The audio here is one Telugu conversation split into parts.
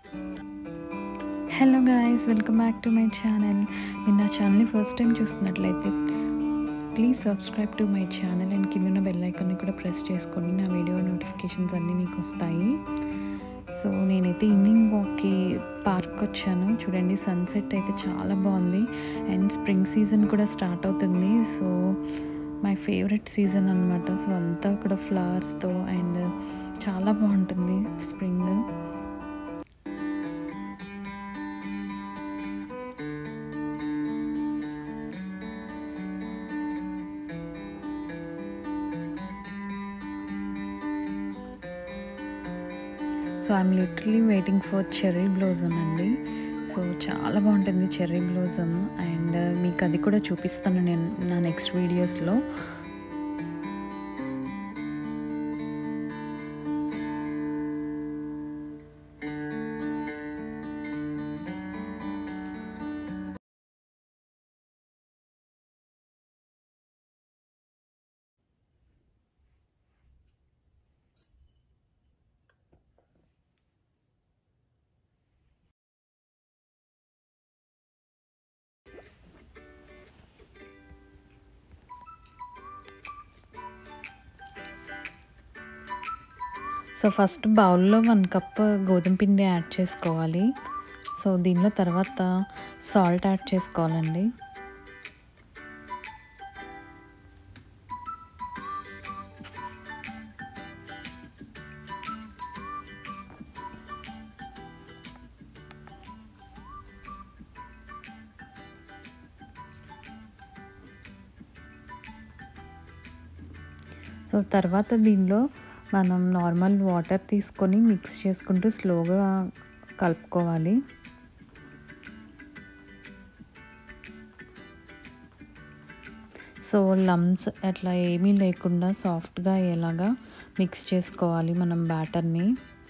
Hello guys welcome back to my channel మీరు నా ఛానల్ని ఫస్ట్ టైం చూస్తున్నట్లయితే please subscribe to my channel and కింద ఉన్న బెల్ ఐకాన్ని కూడా ప్రెస్ చేసుకోండి నా వీడియో నోటిఫికేషన్స్ అన్నీ మీకు వస్తాయి సో నేనైతే ఈవినింగ్ వాక్కి పార్క్ వచ్చాను చూడండి సన్సెట్ అయితే చాలా బాగుంది అండ్ స్ప్రింగ్ సీజన్ కూడా స్టార్ట్ అవుతుంది సో మై ఫేవరెట్ సీజన్ అనమాట సో అంతా కూడా ఫ్లవర్స్తో అండ్ చాలా బాగుంటుంది spring so I'm literally waiting for cherry blossom అండి సో చాలా బాగుంటుంది చెర్రీ బ్లోజమ్ అండ్ మీకు అది కూడా చూపిస్తాను నేను నా నెక్స్ట్ వీడియోస్లో సో ఫస్ట్ బౌల్లో వన్ కప్ గోధుమ పిండి యాడ్ చేసుకోవాలి సో దీనిలో తర్వాత సాల్ట్ యాడ్ చేసుకోవాలండి సో తర్వాత దీనిలో మనం నార్మల్ వాటర్ తీసుకొని మిక్స్ చేసుకుంటూ స్లోగా కలుపుకోవాలి సో లమ్స్ అట్లా ఏమీ లేకుండా సాఫ్ట్గా అయ్యేలాగా మిక్స్ చేసుకోవాలి మనం బ్యాటర్ని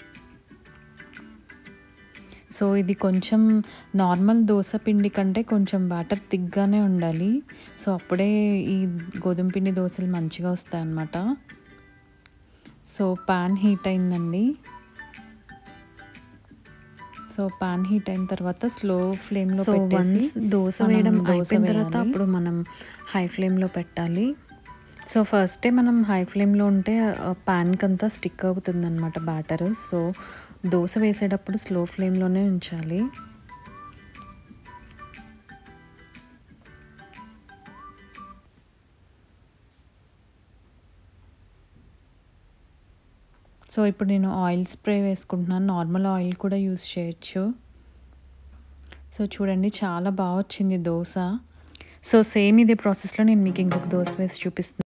సో ఇది కొంచెం నార్మల్ దోశ పిండి కంటే కొంచెం బ్యాటర్ థిక్గానే ఉండాలి సో అప్పుడే ఈ గోధుమ పిండి దోశలు మంచిగా వస్తాయి అన్నమాట సో పాన్ హీట్ అయిందండి సో పాన్ హీట్ అయిన తర్వాత స్లో ఫ్లేమ్లో సో పెట్టేసి once దోశ మనం వేయడం దోశ అయిపోయిన తర్వాత వేయాలి. అప్పుడు మనం హై ఫ్లేమ్లో పెట్టాలి సో ఫస్టే మనం హై ఫ్లేమ్లో ఉంటే ప్యాన్కి అంతా స్టిక్ అవుతుంది అనమాట బ్యాటర్ సో దోశ వేసేటప్పుడు స్లో ఫ్లేమ్లోనే ఉంచాలి సో ఇప్పుడు నేను ఆయిల్ స్ప్రే వేసుకుంటున్నాను నార్మల్ ఆయిల్ కూడా యూస్ చేయొచ్చు సో చూడండి చాలా బాగా వచ్చింది దోశ సో సేమ్ ఇదే ప్రాసెస్లో నేను మీకు ఇంకొక దోశ వేసి చూపిస్తున్నాను